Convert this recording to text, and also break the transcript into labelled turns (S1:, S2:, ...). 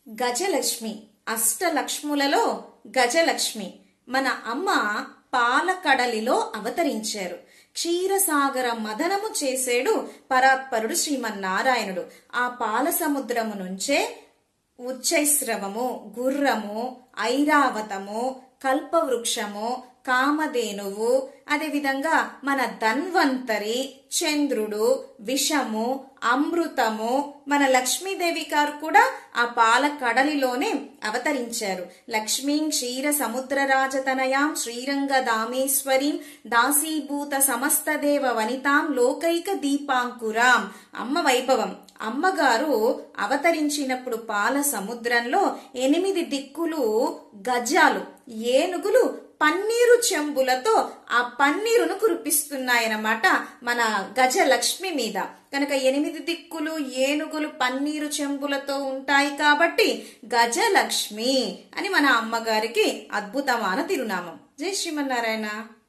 S1: గజలక్ష్మి అష్టలక్ష్ములలో గజలక్ష్మి మన అమ్మ పాలకడలిలో అవతరించారు క్షీరసాగర మదనము చేసేడు పరాత్పరుడు శ్రీమన్నారాయణుడు ఆ పాల సముద్రము నుంచే ఉచ్చైస్రవము గుర్రము ఐరావతము కల్పవృక్షము కామధేనువు అదేవిధంగా మన ధన్వంతరి చంద్రుడు విషము అమృతము మన లక్ష్మీదేవి గారు కూడా ఆ పాల కడలిలోనే అవతరించారు లక్ష్మీం క్షీర సముద్ర రాజతనయాం శ్రీరంగ దామేశ్వరీం దాసీభూత సమస్తదేవ వనితాం లోకైక దీపాంకురాం అమ్మ వైభవం అమ్మగారు అవతరించినప్పుడు పాల సముద్రంలో ఎనిమిది దిక్కులు గజాలు ఏనుగులు పన్నీరు చెంబులతో ఆ పన్నీరును కురిపిస్తున్నాయన్నమాట మన గజలక్ష్మి మీద కనుక ఎనిమిది దిక్కులు ఏనుగులు పన్నీరు చెంబులతో ఉంటాయి కాబట్టి గజలక్ష్మి అని మన అమ్మగారికి అద్భుతమైన తిరునామం జై శ్రీమన్నారాయణ